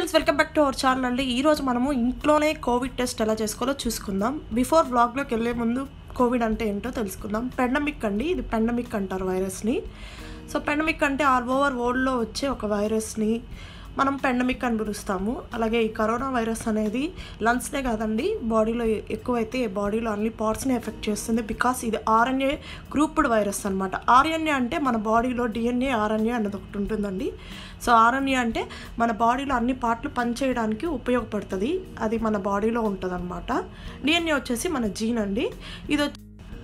friends welcome back to our channel అండి ఈరోజు మనము ఇంట్లోనే కోవిడ్ టెస్ట్ ఎలా చేసుకోవాలో చూసుకుందాం బిఫోర్ వ్లాగ్లోకి వెళ్ళే ముందు కోవిడ్ అంటే ఏంటో తెలుసుకుందాం పెండమిక్ అండి ఇది పెండమిక్ అంటారు వైరస్ని సో పెండమిక్ అంటే ఆల్ ఓవర్ వరల్డ్లో వచ్చే ఒక వైరస్ని మనం పెండమిక్ అని పిలుస్తాము అలాగే ఈ కరోనా వైరస్ అనేది లంగ్స్నే కాదండి బాడీలో ఎక్కువైతే బాడీలో అన్ని పార్ట్స్ని ఎఫెక్ట్ చేస్తుంది బికాస్ ఇది ఆర్ఎన్ఏ గ్రూప్డ్ వైరస్ అనమాట ఆర్ఎన్ఏ అంటే మన బాడీలో డిఎన్ఏ ఆర్ఎన్ఏ అన్నది ఒకటి ఉంటుందండి సో ఆర్ఎన్ఏ అంటే మన బాడీలో అన్ని పార్ట్లు పనిచేయడానికి ఉపయోగపడుతుంది అది మన బాడీలో ఉంటుంది అనమాట డిఎన్ఏ వచ్చేసి మన జీన్ అండి ఇది వచ్చి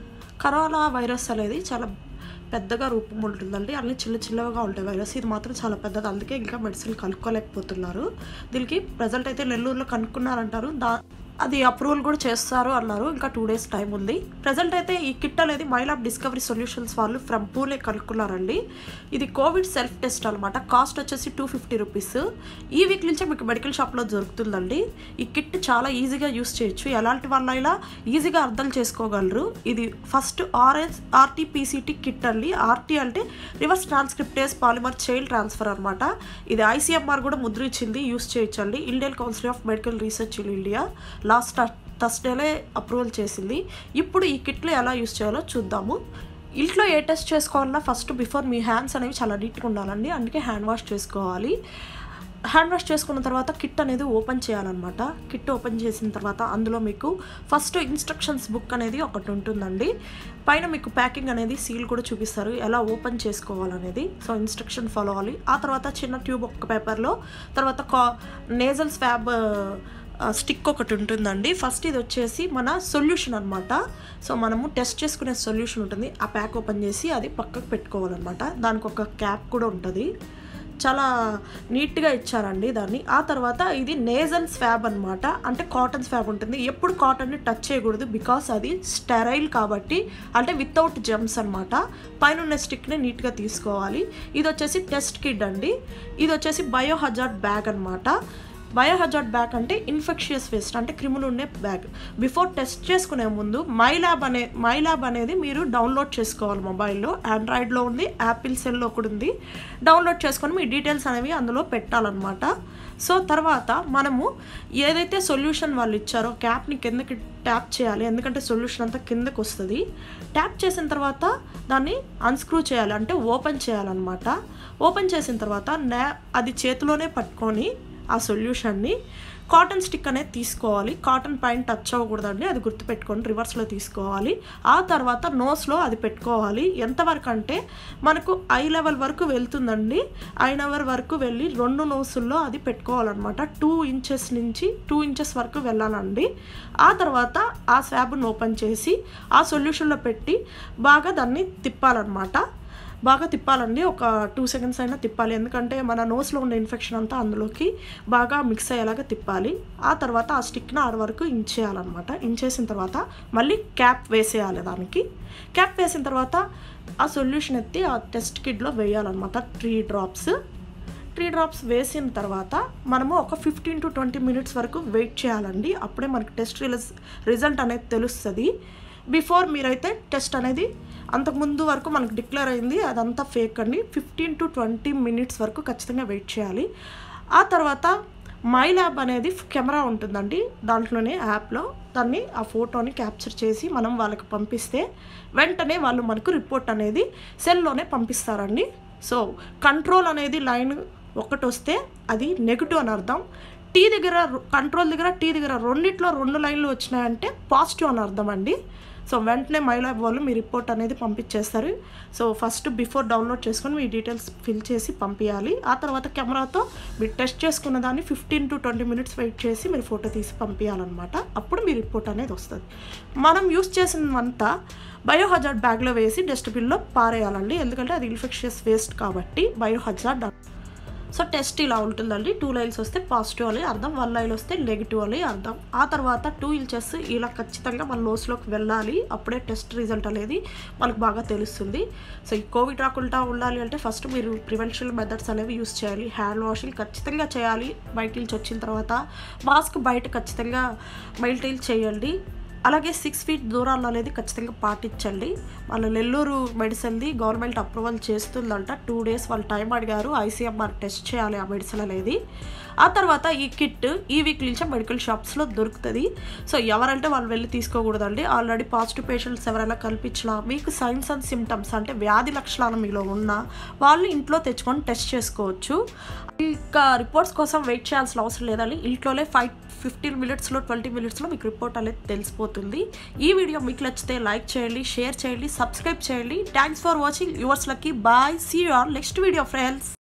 కరోనా వైరస్ అనేది చాలా పెద్దగా రూపం ఉంటుందండి అన్ని చిన్న చిన్నగా ఉంటాయి వైరస్ ఇది మాత్రం చాలా పెద్దది అందుకే ఇంకా మెడిసిన్ కనుక్కోలేకపోతున్నారు దీనికి ప్రజెంట్ అయితే నెల్లూరులో కనుక్కున్నారంటారు దా అది అప్రూవల్ కూడా చేస్తారు అన్నారు ఇంకా టూ డేస్ టైం ఉంది ప్రజెంట్ అయితే ఈ కిట్ అనేది మైలాబ్ డిస్కవరీ సొల్యూషన్స్ వాళ్ళు ఫ్రమ్ పూలే కనుక్కున్నారండి ఇది కోవిడ్ సెల్ఫ్ టెస్ట్ అనమాట కాస్ట్ వచ్చేసి టూ ఫిఫ్టీ రూపీస్ ఈ వీక్ నుంచే మీకు మెడికల్ షాప్లో దొరుకుతుందండి ఈ కిట్ చాలా ఈజీగా యూస్ చేయొచ్చు ఎలాంటి వాళ్ళైనా ఈజీగా అర్థం చేసుకోగలరు ఇది ఫస్ట్ ఆర్ఎస్ ఆర్టీపీసీటీ కిట్ అండి ఆర్టీ అంటే reverse transcriptase polymer child transfer అనమాట ఇది ఐసీఎంఆర్ కూడా ముద్రించింది యూస్ చేయొచ్చండి Indian council of medical research in India last థర్స్డేలే అప్రూవల్ చేసింది ఇప్పుడు ఈ కిట్లు ఎలా యూస్ చేయాలో చూద్దాము ఇంట్లో ఏ టెస్ట్ చేసుకోవాలన్నా ఫస్ట్ బిఫోర్ మీ హ్యాండ్స్ అనేవి చాలా నీట్గా ఉండాలండి అందుకే హ్యాండ్ వాష్ చేసుకోవాలి హ్యాండ్ వాష్ చేసుకున్న తర్వాత కిట్ అనేది ఓపెన్ చేయాలన్నమాట కిట్ ఓపెన్ చేసిన తర్వాత అందులో మీకు ఫస్ట్ ఇన్స్ట్రక్షన్స్ బుక్ అనేది ఒకటి ఉంటుందండి పైన మీకు ప్యాకింగ్ అనేది సీల్ కూడా చూపిస్తారు ఎలా ఓపెన్ చేసుకోవాలనేది సో ఇన్స్ట్రక్షన్ ఫాలో అవ్వాలి ఆ తర్వాత చిన్న ట్యూబ్ ఒక పేపర్లో తర్వాత కా నేజల్ స్వాబ్ స్టిక్ ఒకటి ఉంటుందండి ఫస్ట్ ఇది వచ్చేసి మన సొల్యూషన్ అనమాట సో మనము టెస్ట్ చేసుకునే సొల్యూషన్ ఉంటుంది ఆ ప్యాక్ ఓపెన్ చేసి అది పక్కకు పెట్టుకోవాలన్నమాట దానికి ఒక క్యాప్ కూడా ఉంటుంది చాలా నీట్గా ఇచ్చారండి దాన్ని ఆ తర్వాత ఇది నేజల్ స్వాబ్ అనమాట అంటే కాటన్ స్వాబ్ ఉంటుంది ఎప్పుడు కాటన్ని టచ్ చేయకూడదు బికాస్ అది స్టెరైల్ కాబట్టి అంటే వితౌట్ జెమ్స్ అనమాట పైన ఉన్న స్టిక్ని నీట్గా తీసుకోవాలి ఇది వచ్చేసి టెస్ట్ కిడ్ అండి ఇది వచ్చేసి బయో హజార్డ్ బ్యాగ్ అనమాట బయోహజార్డ్ బ్యాగ్ అంటే ఇన్ఫెక్షియస్ వేస్ట్ అంటే క్రిములు ఉండే బ్యాగ్ బిఫోర్ టెస్ట్ చేసుకునే ముందు మై ల్యాబ్ అనే మై ల్యాబ్ అనేది మీరు డౌన్లోడ్ చేసుకోవాలి మొబైల్లో ఆండ్రాయిడ్లో ఉంది యాపిల్ సెల్లో కూడా ఉంది డౌన్లోడ్ చేసుకొని మీ డీటెయిల్స్ అనేవి అందులో పెట్టాలన్నమాట సో తర్వాత మనము ఏదైతే సొల్యూషన్ వాళ్ళు ఇచ్చారో క్యాప్ని కిందకి ట్యాప్ చేయాలి ఎందుకంటే సొల్యూషన్ అంతా కిందకి వస్తుంది ట్యాప్ చేసిన తర్వాత దాన్ని అన్స్క్రూ చేయాలి అంటే ఓపెన్ చేయాలన్నమాట ఓపెన్ చేసిన తర్వాత నే అది చేతిలోనే పట్టుకొని ఆ సొల్యూషన్ని కాటన్ స్టిక్ అనేది తీసుకోవాలి కాటన్ పైన టచ్ అవ్వకూడదండి అది గుర్తుపెట్టుకొని రివర్స్లో తీసుకోవాలి ఆ తర్వాత నోస్లో అది పెట్టుకోవాలి ఎంతవరకు అంటే మనకు ఐ లెవెల్ వరకు వెళ్తుందండి ఐ లెవెల్ వరకు వెళ్ళి రెండు నోసుల్లో అది పెట్టుకోవాలన్నమాట టూ ఇంచెస్ నుంచి టూ ఇంచెస్ వరకు వెళ్ళాలండి ఆ తర్వాత ఆ స్వాబ్ను ఓపెన్ చేసి ఆ సొల్యూషన్లో పెట్టి బాగా దాన్ని తిప్పాలన్నమాట బాగా తిప్పాలండి ఒక టూ సెకండ్స్ అయినా తిప్పాలి ఎందుకంటే మన నోస్లో ఉన్న ఇన్ఫెక్షన్ అంతా అందులోకి బాగా మిక్స్ అయ్యేలాగా తిప్పాలి ఆ తర్వాత ఆ స్టిక్ని ఆడ వరకు ఇంచేయాలన్నమాట ఇంచేసిన తర్వాత మళ్ళీ క్యాప్ వేసేయాలి దానికి క్యాప్ వేసిన తర్వాత ఆ సొల్యూషన్ ఎత్తి ఆ టెస్ట్ కిడ్లో వేయాలన్నమాట త్రీ డ్రాప్స్ త్రీ డ్రాప్స్ వేసిన తర్వాత మనము ఒక ఫిఫ్టీన్ టు ట్వంటీ మినిట్స్ వరకు వెయిట్ చేయాలండి అప్పుడే మనకి టెస్ట్ రిజల్ట్ అనేది తెలుస్తుంది బిఫోర్ మీరైతే టెస్ట్ అనేది అంతకుముందు వరకు మనకు డిక్లేర్ అయింది అదంతా ఫేక్ అండి ఫిఫ్టీన్ టు ట్వంటీ మినిట్స్ వరకు ఖచ్చితంగా వెయిట్ చేయాలి ఆ తర్వాత మై ల్యాబ్ అనేది కెమెరా ఉంటుందండి దాంట్లోనే యాప్లో దాన్ని ఆ ఫోటోని క్యాప్చర్ చేసి మనం వాళ్ళకి పంపిస్తే వెంటనే వాళ్ళు మనకు రిపోర్ట్ అనేది సెల్లోనే పంపిస్తారండి సో కంట్రోల్ అనేది లైన్ ఒకటి వస్తే అది నెగిటివ్ అని అర్థం టీ దగ్గర కంట్రోల్ దగ్గర టీ దగ్గర రెండిట్లో రెండు లైన్లు వచ్చినాయంటే పాజిటివ్ అని అర్థం అండి సో వెంటనే మైలాబ్ వాళ్ళు మీ రిపోర్ట్ అనేది పంపించేస్తారు సో ఫస్ట్ బిఫోర్ డౌన్లోడ్ చేసుకొని మీ డీటెయిల్స్ ఫిల్ చేసి పంపించాలి ఆ తర్వాత కెమెరాతో మీరు టెస్ట్ చేసుకున్న దాన్ని fifteen to twenty minutes wait చేసి మీరు ఫోటో తీసి పంపించాలన్నమాట అప్పుడు మీ రిపోర్ట్ అనేది వస్తుంది మనం యూస్ చేసినవంతా బయోహజార్డ్ బ్యాగ్లో వేసి డస్ట్బిన్లో పారేయాలండి ఎందుకంటే అది ఇన్ఫెక్షియస్ వేస్ట్ కాబట్టి బయోహజార్డ్ సో టెస్ట్ ఇలా ఉంటుందండి టూ లైన్స్ వస్తే పాజిటివ్ అని అర్థం వన్ లైన్ వస్తే నెగిటివ్ అని అర్థం ఆ తర్వాత టూ ఇంచెస్ ఇలా ఖచ్చితంగా మన నోస్లోకి వెళ్ళాలి అప్పుడే టెస్ట్ రిజల్ట్ అనేది మనకు బాగా తెలుస్తుంది సో ఈ కోవిడ్ రాకుండా ఉండాలి అంటే ఫస్ట్ మీరు ప్రివెన్షన్ మెథడ్స్ అనేవి యూస్ చేయాలి హ్యాండ్ వాషింగ్ ఖచ్చితంగా చేయాలి బయట నుంచి వచ్చిన తర్వాత మాస్క్ బయట ఖచ్చితంగా మెయింటైన్ చేయండి అలాగే సిక్స్ ఫీట్ దూరాలు అనేది ఖచ్చితంగా పాటించండి వాళ్ళ నెల్లూరు మెడిసిన్ది గవర్నమెంట్ అప్రూవల్ చేస్తుందంట టూ డేస్ వాళ్ళు టైం అడిగారు ఐసీఎంఆర్ టెస్ట్ చేయాలి ఆ మెడిసిన్ అనేది ఆ తర్వాత ఈ కిట్ ఈ వీక్ నుంచే మెడికల్ షాప్స్లో దొరుకుతుంది సో ఎవరంటే వాళ్ళు వెళ్ళి తీసుకోకూడదండి ఆల్రెడీ పాజిటివ్ పేషెంట్స్ ఎవరైనా కల్పించినా మీకు సైన్స్ అండ్ సిమ్టమ్స్ అంటే వ్యాధి లక్షణాలు మీలో ఉన్నా వాళ్ళు ఇంట్లో తెచ్చుకొని టెస్ట్ చేసుకోవచ్చు ఇంకా రిపోర్ట్స్ కోసం వెయిట్ చేయాల్సిన అవసరం లేదండి ఇంట్లోనే ఫైవ్ ఫిఫ్టీన్ మినిట్స్లో ట్వంటీ మినిట్స్లో మీకు రిపోర్ట్ అనేది తెలిసిపోతుంది ఈ వీడియో మీకు నచ్చితే లైక్ చేయండి షేర్ చేయండి సబ్స్క్రైబ్ చేయండి thanks for watching yours Lucky bye see you are next video friends